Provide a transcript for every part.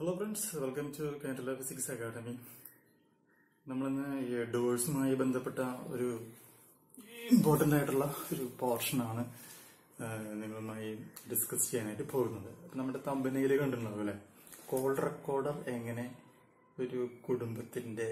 hello friends welcome to Kerala physics academy നമ്മളിന്ന് ഈ ഡോഴ്സുമായി ബന്ധപ്പെട്ട ഒരു ഇമ്പോർട്ടൻ്റ് ആയിട്ടുള്ള ഒരു പോർഷനാണ് നിങ്ങളുമായി ഡിസ്കസ് ചെയ്യാനായിട്ട് പോകുന്നത് അപ്പൊ നമ്മുടെ തമ്പനയിൽ കണ്ടിട്ടുണ്ടാവും അല്ലേ കോൾ റെക്കോർഡർ എങ്ങനെ ഒരു കുടുംബത്തിന്റെ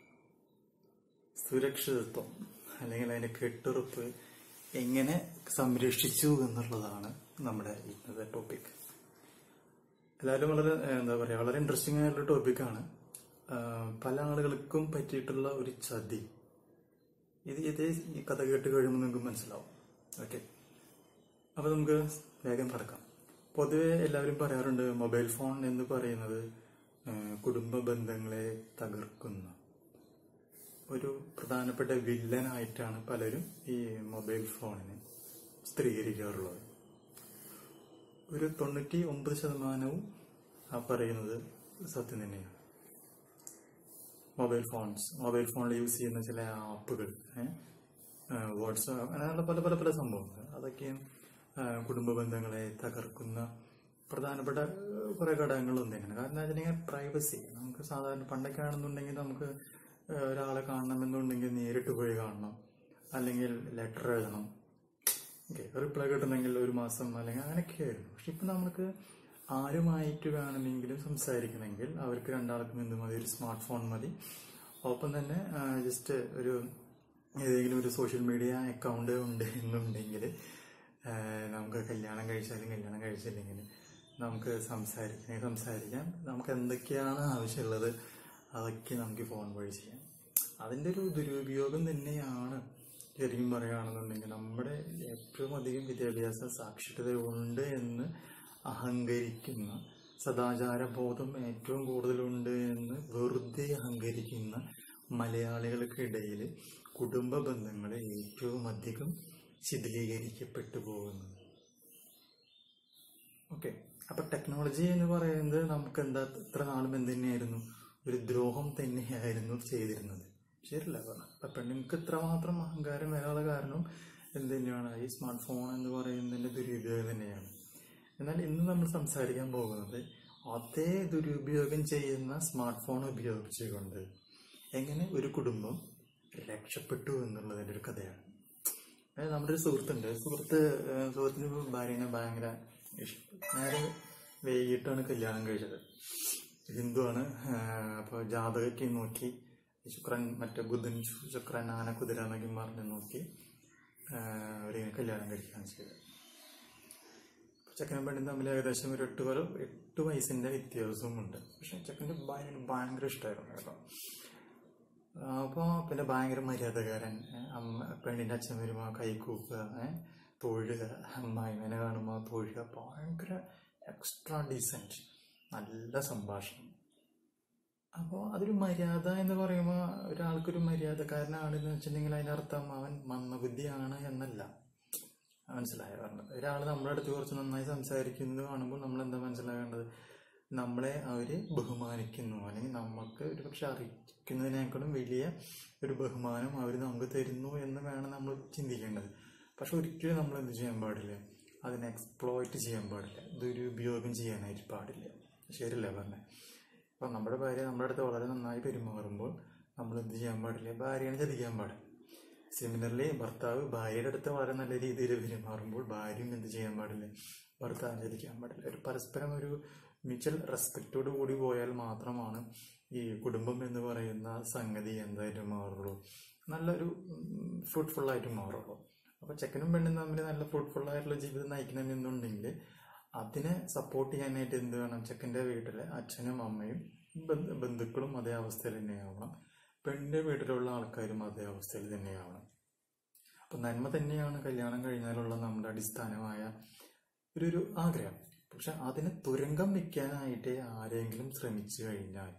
സുരക്ഷിതത്വം അല്ലെങ്കിൽ അതിന്റെ കെട്ടുറപ്പ് എങ്ങനെ സംരക്ഷിച്ചു എന്നുള്ളതാണ് നമ്മുടെ ഇന്നത്തെ ടോപ്പിക് എല്ലാവരും വളരെ ഏഹ്, എന്താ പറയാ വളരെ ഇൻട്രസ്റ്റിംഗ് ആയിട്ടുള്ള ടോപ്പിക്കാണ് പല ആളുകൾക്കും പറ്റിയിട്ടുള്ള ഒരു ചതി ഇത് ഇതേ ഈ കഥ കേട്ട് കഴിയുമ്പോൾ നിങ്ങൾക്ക് മനസ്സിലാവും ഓക്കെ അപ്പൊ നമുക്ക് വേഗം കടക്കാം പൊതുവെ എല്ലാവരും പറയാറുണ്ട് മൊബൈൽ ഫോൺ എന്ന് പറയുന്നത് ഏഹ്, കുടുംബ ബന്ധങ്ങളെ തകർക്കുന്ന ഒരു പ്രധാനപ്പെട്ട വില്ലനായിട്ടാണ് പലരും ഈ മൊബൈൽ ഫോണിനെ സ്ഥിരീകരിക്കാറുള്ളത് ഒരു തൊണ്ണൂറ്റി ഒമ്പത് ശതമാനവും ആ പറയുന്നത് സത്യം തന്നെയാണ് മൊബൈൽ ഫോൺസ് മൊബൈൽ ഫോണിൽ യൂസ് ചെയ്യുന്ന ചില ആപ്പുകൾ വാട്സാപ്പ് അങ്ങനെയുള്ള പല പല പല സംഭവങ്ങൾ അതൊക്കെയും ആ, കുടുംബ ബന്ധങ്ങളെ തകർക്കുന്ന പ്രധാനപ്പെട്ട കുറെ ഘടകങ്ങളും തന്നെയാണ് കാരണം അതിനെ പ്രൈവസി നമുക്ക് സാധാരണ പണ്ടൊക്കെ ആണെന്നുണ്ടെങ്കിൽ നമുക്ക് ആ, ഒരാളെ കാണണമെന്നുണ്ടെങ്കിൽ നേരിട്ട് പോയി കാണണം അല്ലെങ്കിൽ ലെറ്റർ എഴുതണം ഓക്കെ റിപ്ലൈ കിട്ടണമെങ്കിൽ ഒരു മാസം അല്ലെങ്കിൽ അങ്ങനെയൊക്കെയായിരുന്നു പക്ഷെ ഇപ്പൊ നമുക്ക് ആരുമായിട്ട് വേണമെങ്കിലും സംസാരിക്കണമെങ്കിൽ അവർക്ക് രണ്ടാൾക്കും എന്ത് മതി ഒരു സ്മാർട്ട് ഫോൺ മതി ഒപ്പം തന്നെ ജസ്റ്റ് ഒരു ഏതെങ്കിലും ഒരു സോഷ്യൽ മീഡിയ അക്കൗണ്ട് ഉണ്ട് എന്നുണ്ടെങ്കിൽ ആ, നമുക്ക് കല്യാണം കഴിച്ചാലും കല്യാണം കഴിച്ചില്ലെങ്കിൽ നമുക്ക് സംസാരിക്കണമെങ്കിൽ സംസാരിക്കാം നമുക്ക് എന്തൊക്കെയാണ് ആവശ്യമുള്ളത് അതൊക്കെ നമുക്ക് ഫോൺ വഴി ചെയ്യാം അതിന്റെ ഒരു ദുരുപയോഗം തന്നെയാണ് ശരിക്കും പറയുകയാണെന്നുണ്ടെങ്കിൽ നമ്മുടെ ഏറ്റവും അധികം വിദ്യാഭ്യാസ സാക്ഷരത ഉണ്ട് എന്ന് അഹങ്കരിക്കുന്ന സദാചാര ബോധം ഏറ്റവും കൂടുതലുണ്ട് എന്ന് വെറുതെ അഹങ്കരിക്കുന്ന മലയാളികൾക്കിടയിൽ കുടുംബ ബന്ധങ്ങളെ ഏറ്റവും അധികം ശിഥിലീകരിക്കപ്പെട്ടു പോകുന്നത് ഓക്കെ അപ്പൊ ടെക്നോളജി എന്ന് പറയുന്നത് നമുക്ക് എന്താ ഇത്ര നാളും എന്ത് തന്നെയായിരുന്നു ഒരു ദ്രോഹം തന്നെയായിരുന്നു ചെയ്തിരുന്നത് ശരിയല്ല പറഞ്ഞത് അപ്പൊ പെണ്ണുങ്ങൾക്ക് ഇത്രമാത്രം അഹങ്കാരം വരാനുള്ള കാരണം എന്ത് തന്നെയാണ് ഈ സ്മാർട്ട് ഫോൺ എന്ന് പറയുന്നതിന്റെ ദുരുപയോഗം തന്നെയാണ് എന്നാൽ ഇന്ന് നമ്മൾ സംസാരിക്കാൻ പോകുന്നത് അതേ ദുരുപയോഗം ചെയ്യുന്ന സ്മാർട്ട് ഫോൺ ഉപയോഗിച്ചുകൊണ്ട് എങ്ങനെ ഒരു കുടുംബം രക്ഷപ്പെട്ടു എന്നുള്ളതിന്റെ ഒരു കഥയാണ് അതായത് നമ്മുടെ ഒരു സുഹൃത്തുണ്ട് സുഹൃത്ത് ഏഹ് സുഹൃത്തിന് ഭാര്യനെ ഭയങ്കര ഇഷ്ടം നേരെ വൈകിട്ടാണ് കല്യാണം കഴിച്ചത് ഹിന്ദുവാണ് ഏഹ് അപ്പൊ ജാതകയ്ക്ക് നോക്കി ശുക്രൻ മറ്റേ ബുധൻ ശു- ശുക്രൻ ആന കുതിര എന്നൊക്കെ പറഞ്ഞ് നോക്കി ഏഹ് അവരിങ്ങനെ കല്യാണം കഴിക്കുകയാണ് ചെയ്തത് ചെക്കനും പെണ്ണും തമ്മിൽ ഏകദേശം ഒരു എട്ട് കൊല്ലം എട്ട് വയസ്സിന്റെ വ്യത്യാസവും ഉണ്ട് പക്ഷെ ചെക്കൻ്റെ ഭയങ്കര ഭയങ്കര ഇഷ്ടമായിരുന്നു കേട്ടോ അപ്പൊ പിന്നെ ഭയങ്കര മര്യാദകാരൻ ഏ, അമ്മ പെണ്ണിന്റെ അച്ഛൻ വരുമ്പോ കൈകൂക്കുക ഏഹ് തൊഴുക അമ്മായിമനെ കാണുമ്പോ തൊഴുക ഭയങ്കര എക്സ്ട്രാ ഡീസെന്റ് നല്ല സംഭാഷണം അപ്പോൾ അതൊരു മര്യാദ എന്ന് പറയുമ്പോൾ ഒരാൾക്കൊരു മര്യാദക്കാരനാണെന്ന് വെച്ചിട്ടുണ്ടെങ്കിൽ അതിന്റെ അർത്ഥം അവൻ മന്ദബുദ്ധിയാണ് എന്നല്ല മനസ്സിലായോ പറഞ്ഞത് ഒരാൾ നമ്മുടെ അടുത്ത് കുറച്ച് നന്നായി സംസാരിക്കുന്നത് കാണുമ്പോൾ നമ്മൾ എന്താ മനസ്സിലാക്കേണ്ടത് നമ്മളെ അവര് ബഹുമാനിക്കുന്നു അല്ലെങ്കിൽ നമുക്ക് ഒരു പക്ഷെ അറിയിക്കുന്നതിനേക്കാളും വലിയ ഒരു ബഹുമാനം അവർ നമുക്ക് തരുന്നു എന്ന് വേണം നമ്മൾ ചിന്തിക്കേണ്ടത് പക്ഷെ ഒരിക്കലും നമ്മൾ എന്ത് ചെയ്യാൻ പാടില്ല അതിനെ എക്സ്പ്ലോയിറ്റ് ചെയ്യാൻ പാടില്ല ദുരുപയോഗം ചെയ്യാനായിട്ട് പാടില്ല ശരിയല്ലേ പറഞ്ഞത് അപ്പൊ നമ്മുടെ ഭാര്യ നമ്മുടെ അടുത്ത് വളരെ നന്നായി പെരുമാറുമ്പോൾ നമ്മൾ എന്ത് ചെയ്യാൻ പാടില്ല ഭാര്യനെ ചതിക്കാൻ പാടില്ല സിമിലർലി ഭർത്താവ് ഭാര്യയുടെ അടുത്ത് വളരെ നല്ല രീതിയിൽ പെരുമാറുമ്പോൾ ഭാര്യയും എന്ത് ചെയ്യാൻ പാടില്ല ഭർത്താവിനെ ചതിക്കാൻ പാടില്ല ഒരു പരസ്പരം ഒരു മ്യൂച്വൽ റെസ്പെക്റ്റോട് കൂടി പോയാൽ മാത്രമാണ് ഈ കുടുംബം എന്ന് പറയുന്ന സംഗതി എന്തായിട്ട് മാറുള്ളൂ നല്ലൊരു ഫ്രൂട്ട്ഫുൾ ആയിട്ട് മാറുള്ളൂ അപ്പൊ ചെക്കനും പെണ്ണും തമ്മിൽ നല്ല ഫ്രൂട്ട്ഫുൾ ആയിട്ടുള്ള ജീവിതം നയിക്കണമെന്നുണ്ടെങ്കിൽ അതിനെ സപ്പോർട്ട് ചെയ്യാനായിട്ട് എന്ത് വേണം ചെക്കൻ്റെ വീട്ടിലെ അച്ഛനും അമ്മയും ബന്ധു- ബന്ധുക്കളും അതേ അവസ്ഥയിൽ തന്നെയാവണം പെണ്ണിന്റെ വീട്ടിലുള്ള ആൾക്കാരും അതേ അവസ്ഥയിൽ തന്നെയാവണം അപ്പൊ നന്മ തന്നെയാണ് കല്യാണം കഴിഞ്ഞാലുള്ള നമ്മുടെ അടിസ്ഥാനമായ ഒരു ഒരു ആഗ്രഹം പക്ഷെ അതിന് തുരങ്കം വെക്കാനായിട്ട് ആരെങ്കിലും ശ്രമിച്ചു കഴിഞ്ഞാൽ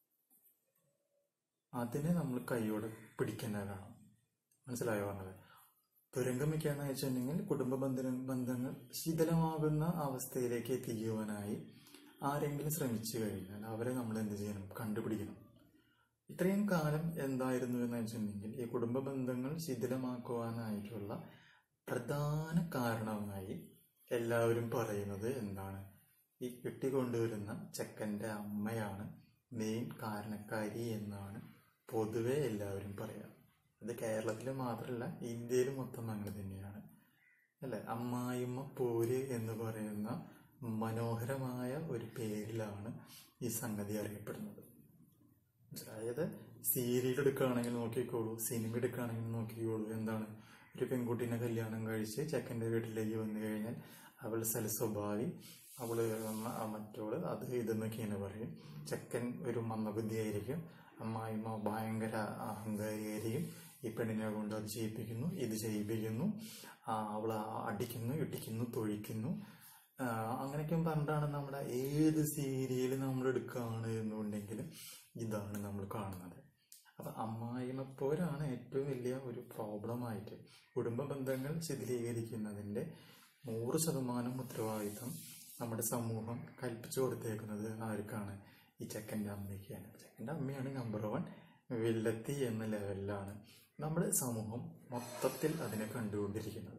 അതിനെ നമ്മൾ കൈയോടെ പിടിക്കുന്നതാണ് മനസ്സിലായോ പറഞ്ഞത് തുരങ്കം വെക്കാന്ന് വെച്ചിട്ടുണ്ടെങ്കിൽ കുടുംബ ബന്ധ ബന്ധങ്ങൾ ശിഥിലമാകുന്ന അവസ്ഥയിലേക്ക് എത്തിക്കുവാനായി ആരെങ്കിലും ശ്രമിച്ചു കഴിഞ്ഞാൽ അവരെ നമ്മൾ എന്ത് ചെയ്യണം കണ്ടുപിടിക്കണം ഇത്രയും കാലം എന്തായിരുന്നു എന്ന് വെച്ചിട്ടുണ്ടെങ്കിൽ ഈ കുടുംബ ബന്ധങ്ങൾ ശിഥിലമാക്കുവാനായിട്ടുള്ള പ്രധാന കാരണമായി എല്ലാവരും പറയുന്നത് എന്താണ് ഈ കെട്ടിക്കൊണ്ടുവരുന്ന ചെക്കൻ്റെ അമ്മയാണ് മെയിൻ കാരണക്കാരി എന്നാണ് പൊതുവെ എല്ലാവരും പറയുക ഇത് കേരളത്തിൽ മാത്രമല്ല ഇന്ത്യയിൽ മൊത്തം അങ്ങനെ തന്നെയാണ് അല്ലെ അമ്മായിമ്മ പോര് എന്ന് പറയുന്ന മനോഹരമായ ഒരു പേരിലാണ് ഈ സംഗതി അറിയപ്പെടുന്നത് അതായത് സീരിയൽ എടുക്കുകയാണെങ്കിൽ നോക്കിക്കോളൂ സിനിമ എടുക്കുകയാണെങ്കിൽ നോക്കിക്കോളൂ എന്താണ് ഒരു പെൺകുട്ടീനെ കല്യാണം കഴിച്ച് ചെക്കൻ്റെ വീട്ടിലേക്ക് വന്നു കഴിഞ്ഞാൽ അവൾ സൽസ്വഭാവി അവള് മ- മറ്റോള് അത് ഇതെന്നൊക്കെയാണ് പറയും ചെക്കൻ ഒരു മന്ദബുദ്ധിയായിരിക്കും അമ്മായിമ്മ ഭയങ്കര അഹങ്കാരിയായിരിക്കും ഈ പെണ്ണിനെ കൊണ്ട് അത് ചെയ്യിപ്പിക്കുന്നു ഇത് ചെയ്യിപ്പിക്കുന്നു ആ, അവളെ അടിക്കുന്നു ഇടിക്കുന്നു തൊഴിക്കുന്നു ആ, അങ്ങനെയൊക്കെ പറഞ്ഞിട്ടാണ് നമ്മുടെ ഏത് സീരിയൽ നമ്മൾ എടുക്കുകയാണ് എന്നുണ്ടെങ്കിൽ ഇതാണ് നമ്മൾ കാണുന്നത് അപ്പൊ അമ്മായിമപ്പോരാണ് ഏറ്റവും വലിയ ഒരു പ്രോബ്ലമായിട്ട് കുടുംബ ബന്ധങ്ങൾ ശിഥിലീകരിക്കുന്നതിന്റെ നൂറ് ശതമാനം ഉത്തരവാദിത്തം നമ്മുടെ സമൂഹം കൽപ്പിച്ചു കൊടുത്തേക്കുന്നത് ആർക്കാണ് ഈ ചെക്കൻ്റെ അമ്മയ്ക്കാണ് ചെക്കൻ്റെ അമ്മയാണ് നമ്പർ വൺ വില്ലത്തി എന്ന ലെവലിലാണ് നമ്മുടെ സമൂഹം മൊത്തത്തിൽ അതിനെ കണ്ടുകൊണ്ടിരിക്കുന്നത്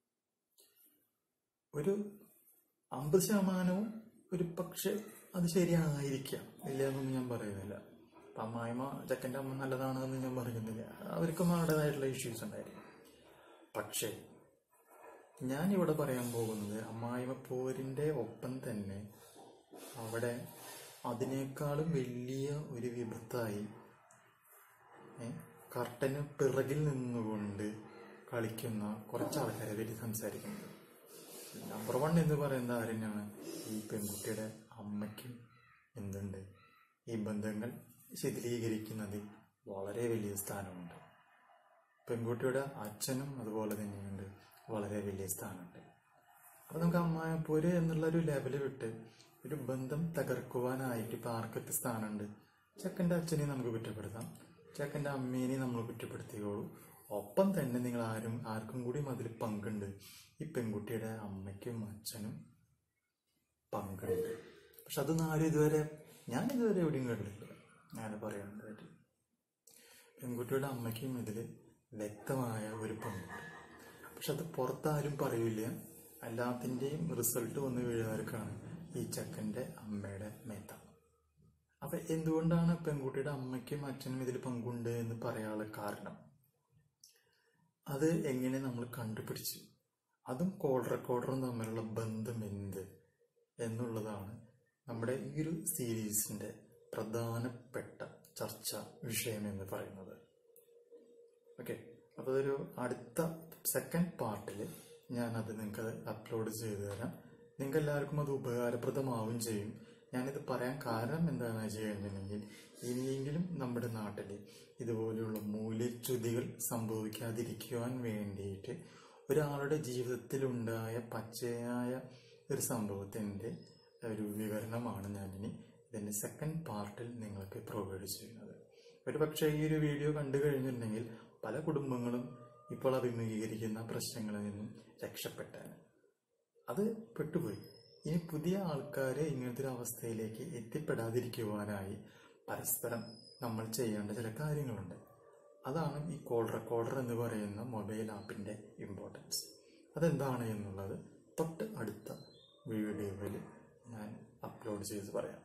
ഒരു അമ്പത് ശതമാനവും ഒരു പക്ഷെ അത് ശരിയായിരിക്കാം ഇല്ല എന്നൊന്നും ഞാൻ പറയുന്നില്ല അപ്പൊ അമ്മായിമ്മ ചെക്കൻ്റെ അമ്മ നല്ലതാണെന്ന് ഞാൻ പറയുന്നില്ല അവർക്കും അവരുടേതായിട്ടുള്ള ഇഷ്യൂസ് ഉണ്ടായിരിക്കും പക്ഷേ ഞാൻ ഇവിടെ പറയാൻ പോകുന്നത് അമ്മായിമ്മ പോരിന്റെ ഒപ്പം തന്നെ അവിടെ അതിനേക്കാളും വലിയ ഒരു വിപത്തായി ഏ, കർട്ടന് പിറകിൽ നിന്നുകൊണ്ട് കളിക്കുന്ന കുറച്ച് ആൾക്കാരെ പറ്റി സംസാരിക്കുന്നത് നമ്പർ വൺ എന്ന് പറയുന്നത് ആരെന്നാണ് ഈ പെൺകുട്ടിയുടെ അമ്മയ്ക്കും എന്തുണ്ട് ഈ ബന്ധങ്ങൾ ശിഥിലീകരിക്കുന്നതിൽ വളരെ വലിയ സ്ഥാനമുണ്ട് പെൺകുട്ടിയുടെ അച്ഛനും അതുപോലെ തന്നെയുണ്ട് വളരെ വലിയ സ്ഥാനമുണ്ട് അപ്പൊ നമുക്ക് അമ്മായപ്പോര് എന്നുള്ള ഒരു ലെവല് വിട്ട് ഒരു ബന്ധം തകർക്കുവാനായിട്ട് ഇപ്പൊ ആർക്കൊക്കെ സ്ഥാനമുണ്ട് ചെക്കൻ്റെ അച്ഛനെ നമുക്ക് കുറ്റപ്പെടുത്താം ചെക്കൻ്റെ അമ്മേനെ നമ്മൾ കുറ്റപ്പെടുത്തിയോളൂ ഒപ്പം തന്നെ നിങ്ങൾ ആരും ആർക്കും കൂടി അതിൽ പങ്കുണ്ട് ഈ പെൺകുട്ടിയുടെ അമ്മയ്ക്കും അച്ഛനും പങ്കുണ്ട് പക്ഷെ അതൊന്നും ആരും ഇതുവരെ ഞാൻ ഇതുവരെ എവിടെയും കണ്ടിട്ടില്ല ഞാൻ പറയാനായിട്ട് പെൺകുട്ടിയുടെ അമ്മയ്ക്കും ഇതിൽ വ്യക്തമായ ഒരു പങ്കുണ്ട് പക്ഷെ അത് പുറത്താരും പറയില്ല എല്ലാത്തിൻ്റെയും റിസൾട്ട് വന്ന് വീഴുകാർക്കാണ് ഈ ചെക്കൻ്റെ അമ്മയുടെ മേത്ത അപ്പൊ എന്തുകൊണ്ടാണ് പെൺകുട്ടിയുടെ അമ്മയ്ക്കും അച്ഛനും ഇതിൽ പങ്കുണ്ട് എന്ന് പറയാനുള്ള കാരണം അത് എങ്ങനെ നമ്മൾ കണ്ടുപിടിച്ചു അതും കോൾ റെക്കോർഡറും തമ്മിലുള്ള ബന്ധം എന്ത് എന്നുള്ളതാണ് നമ്മുടെ ഈ ഒരു സീരീസിന്റെ പ്രധാനപ്പെട്ട ചർച്ച വിഷയം എന്ന് പറയുന്നത് ഓക്കെ അപ്പോൾ അതൊരു അടുത്ത സെക്കൻഡ് പാർട്ടിൽ ഞാനത് നിങ്ങൾക്ക് അപ്ലോഡ് ചെയ്തു തരാം നിങ്ങൾക്ക് എല്ലാവർക്കും അത് ഉപകാരപ്രദമാവും ചെയ്യും ഞാനിത് പറയാൻ കാരണം എന്താണെന്ന് വെച്ച് കഴിഞ്ഞിട്ടുണ്ടെങ്കിൽ ഇനിയെങ്കിലും നമ്മുടെ നാട്ടിൽ ഇതുപോലെയുള്ള മൂല്യച്യുതികൾ സംഭവിക്കാതിരിക്കുവാൻ വേണ്ടിയിട്ട് ഒരാളുടെ ജീവിതത്തിലുണ്ടായ പച്ചയായ ഒരു സംഭവത്തിൻ്റെ ഒരു വിവരണമാണ് ഞാനിനി ഇതിൻ്റെ സെക്കൻഡ് പാർട്ടിൽ നിങ്ങൾക്ക് പ്രൊവൈഡ് ചെയ്യുന്നത് ഒരു പക്ഷേ ഈ ഒരു വീഡിയോ കണ്ടു കഴിഞ്ഞിട്ടുണ്ടെങ്കിൽ പല കുടുംബങ്ങളും ഇപ്പോൾ അഭിമുഖീകരിക്കുന്ന പ്രശ്നങ്ങളിൽ നിന്നും രക്ഷപ്പെട്ടാണ് അത് പെട്ടുപോയി ഇനി പുതിയ ആൾക്കാരെ ഇങ്ങനത്തെ ഒരു അവസ്ഥയിലേക്ക് എത്തിപ്പെടാതിരിക്കുവാനായി പരസ്പരം നമ്മൾ ചെയ്യേണ്ട ചില കാര്യങ്ങളുണ്ട് അതാണ് ഈ കോൾ റെക്കോർഡർ എന്ന് പറയുന്ന മൊബൈൽ ആപ്പിന്റെ ഇമ്പോർട്ടൻസ് അതെന്താണ് എന്നുള്ളത് തൊട്ട് അടുത്ത വീഡിയോയിൽ ഞാൻ അപ്ലോഡ് ചെയ്ത് പറയാം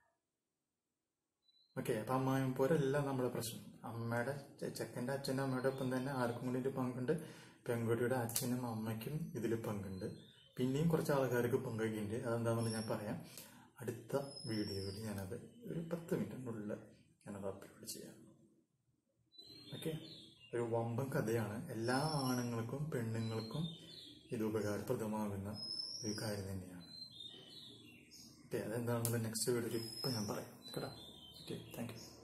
ഓക്കെ അപ്പൊ അമ്മായും പോരല്ല നമ്മുടെ പ്രശ്നം അമ്മയുടെ ചെ- ചെക്കന്റെ അച്ഛൻ്റെ അമ്മയുടെ ഒപ്പം തന്നെ ആർക്കും കൂടി ഒരു പങ്കുണ്ട് പെൺകുട്ടിയുടെ അച്ഛനും അമ്മയ്ക്കും ഇതിൽ പങ്കുണ്ട് പിന്നെയും കുറച്ച് ആൾക്കാർക്ക് പങ്കൊക്കെയുണ്ട് അതെന്താണെന്ന് ഞാൻ പറയാം അടുത്ത വീഡിയോയിൽ ഞാനത് ഒരു പത്ത് മിനിറ്റിനുള്ളിൽ ഞാനത് അപ്ലോഡ് ചെയ്യാം ഓക്കെ ഒരു വമ്പൻ കഥയാണ് എല്ലാ ആണുങ്ങൾക്കും പെണ്ണുങ്ങൾക്കും ഇത് ഉപകാരപ്രദമാകുന്ന ഒരു കാര്യം തന്നെയാണ് ഓക്കെ അതെന്താണെന്നുള്ള നെക്സ്റ്റ് വീഡിയോയിൽ ഇപ്പം ഞാൻ പറയാം കേട്ടോ ഓക്കെ താങ്ക് യു